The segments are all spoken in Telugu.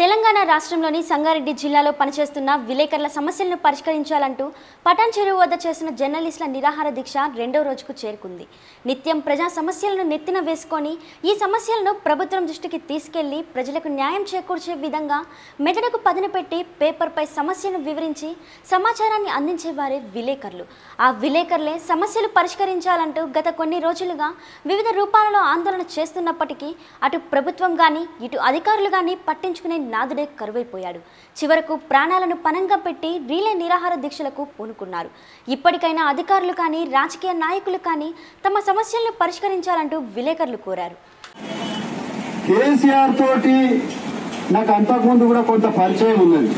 తెలంగాణ రాష్ట్రంలోని సంగారెడ్డి జిల్లాలో పనిచేస్తున్న విలేకరుల సమస్యలను పరిష్కరించాలంటూ పటాన్ చెరువు వద్ద చేసిన జర్నలిస్టుల నిరాహార దీక్ష రెండో రోజుకు చేరుకుంది నిత్యం ప్రజా సమస్యలను నెత్తిన వేసుకొని ఈ సమస్యలను ప్రభుత్వం దృష్టికి తీసుకెళ్లి ప్రజలకు న్యాయం చేకూర్చే విధంగా మెదడుకు పదును పెట్టి పేపర్పై సమస్యను వివరించి సమాచారాన్ని అందించేవారే విలేకరులు ఆ విలేకరులే సమస్యలు పరిష్కరించాలంటూ గత కొన్ని రోజులుగా వివిధ రూపాలలో ఆందోళన చేస్తున్నప్పటికీ అటు ప్రభుత్వం కానీ ఇటు అధికారులు కానీ పట్టించుకునే నాదుడే కరువైపోయాడు చివరకు ప్రాణాలను పనంగా పెట్టి రీలే నిరాహార దీక్షలకు పూనుకున్నారు ఇప్పటికైనా అధికారులు కానీ రాజకీయ నాయకులు కానీ తమ సమస్యలను పరిష్కరించాలంటూ విలేకరులు కోరారు కేసీఆర్ తోటి నాకు అంతకుముందు కూడా కొంత పరిచయం ఉన్నది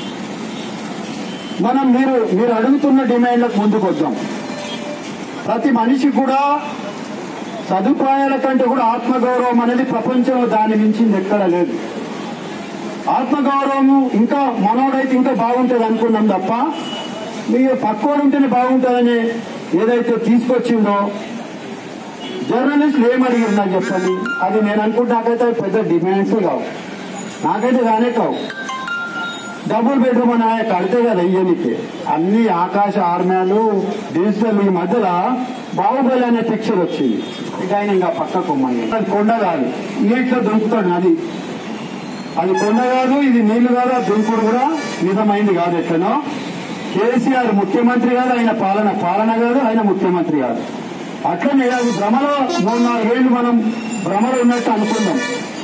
మనం మీరు మీరు అడుగుతున్న డిమాండ్లకు ముందుకు వద్దాం ప్రతి మనిషి కూడా సదుపాయాల కంటే కూడా ఆత్మగౌరవం అనేది ప్రపంచంలో దాని మించింది ఎక్కడ లేదు ఆత్మగౌరవం ఇంకా మనోడైతే ఇంకా బాగుంటుంది అనుకున్నాం తప్ప మీరు పక్కోడు ఉంటేనే బాగుంటుందని ఏదైతే తీసుకొచ్చిందో జర్నలిస్టులు ఏమడిగారు నాకు చెప్పండి అది నేను అనుకుంటే నాకైతే అవి పెద్ద డిమాండ్స్ కావు నాకైతే కానే కావు డబుల్ బెడ్రూమ్ అని ఆయన కడితే కదా ఇయ్యనికి అన్ని ఆకాశ ఆర్మ్యాలు డిజిటల్ ఈ మధ్యలో బాహుబలి అనే పిక్చర్ వచ్చింది ఇక ఆయన ఇంకా పక్క కొమ్మని అది కొండ కాదు నీటిలో దొరుకుతాడు నది అది కొండ కాదు ఇది నీళ్లు కాదు ఆ దుంకుడు కూడా నిజమైంది కాదు ఎట్లనో కేసీఆర్ ముఖ్యమంత్రి కాదు ఆయన పాలన పాలన కాదు ఆయన ముఖ్యమంత్రి కాదు అట్లనే అది భ్రమలో మూడు నాలుగేళ్లు మనం భ్రమలో ఉన్నట్టు అనుకుందాం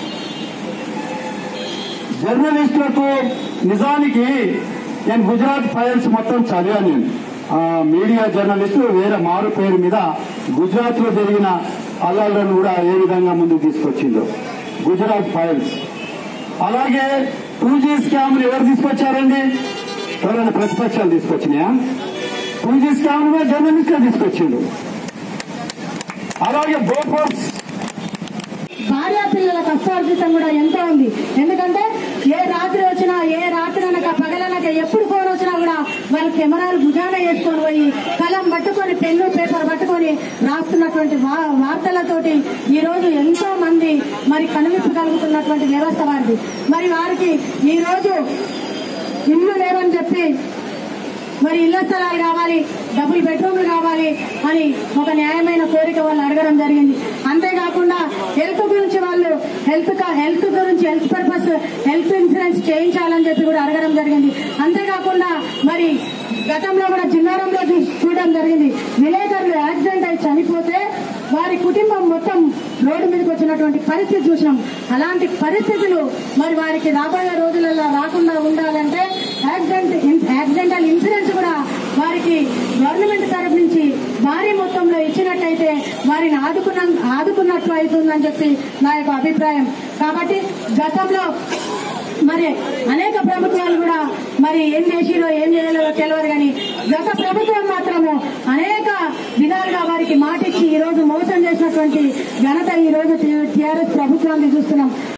జర్నలిస్టులకు నిజానికి నేను గుజరాత్ ఫైల్స్ మొత్తం చదివాను నేను ఆ, మీడియా జర్నలిస్టు వేరే మారు పేరు మీద గుజరాత్ లో జరిగిన అల్లాలను కూడా ఏ విధంగా ముందుకు తీసుకొచ్చిందో గుజరాత్ ఫైల్స్ అలాగే టూ జీ స్కామ్లు ఎవరు తీసుకొచ్చారండి ఎవరైనా ప్రతిపక్షాలు తీసుకొచ్చినాయా టూ జీ స్కామ్ కూడా జర్నలిస్టులు తీసుకొచ్చిండు అలాగే బోఫోర్స్ భార్య పిల్లల కష్టార్జితం కూడా ఎంతో ఉంది ఎందుకంటే ఏ రాత్రి వచ్చినా ఏ రాత్రి అనక పగలనక ఎప్పుడు ఫోన్ వచ్చినా కూడా వాళ్ళు కెమెరాలు భుజాన వేసుకొని పోయి కలం పట్టుకొని పెన్ను పేపర్ పట్టుకొని రాస్తున్నటువంటి వా- వార్తలతోటి ఈ రోజు ఎంతో మంది మరి కనువిప్పు కలుగుతున్నటువంటి వ్యవస్థ వారిది మరి వారికి ఈ రోజు ఇల్లు లేవని చెప్పి మరి ఇళ్ల స్థలాలు కావాలి డబుల్ బెడ్రూమ్లు కావాలి అని ఒక న్యాయమైన కోరిక వాళ్ళు అడగడం జరిగింది అంతేకాకుండా హెల్త్ గురించి వాళ్ళు హెల్త్ కా- హెల్త్ గురించి హెల్త్ పర్పస్ హెల్త్ ఇన్సూరెన్స్ చేయించాలని చెప్పి కూడా అడగడం జరిగింది అంతేకాకుండా మరి గతంలో కూడా జిల్లారంలో చూ- చూడడం జరిగింది విలేకరులు యాక్సిడెంట్ అయి చనిపోతే వారి కుటుంబం మొత్తం రోడ్డు మీదకి వచ్చినటువంటి పరిస్థితి చూసినాం అలాంటి పరిస్థితులు మరి వారికి రాబోయే రోజులలో రాకుండా ఉండాలంటే యాక్సిడెంట్ ఇన్- యాక్సిడెంటల్ ఇన్సూరెన్స్ కూడా వారికి గవర్నమెంట్ తరఫు నుంచి భారీ మొత్తంలో ఇచ్చినట్టయితే వారిని ఆదుకున్న ఆదుకున్నట్లు అవుతుందని చెప్పి నా యొక్క అభిప్రాయం కాబట్టి గతంలో మరి అనేక ప్రభుత్వాలు కూడా మరి ఏం చేసిరో ఏం చేయలేదో తెలియదు కానీ గత ప్రభుత్వం మాత్రము అనేక విధాలుగా వారికి మాటిచ్చి ఈ రోజు మోసం చేసినటువంటి ఘనత ఈ రోజు టీఆర్ఎస్ ప్రభుత్వాన్ని చూస్తున్నాం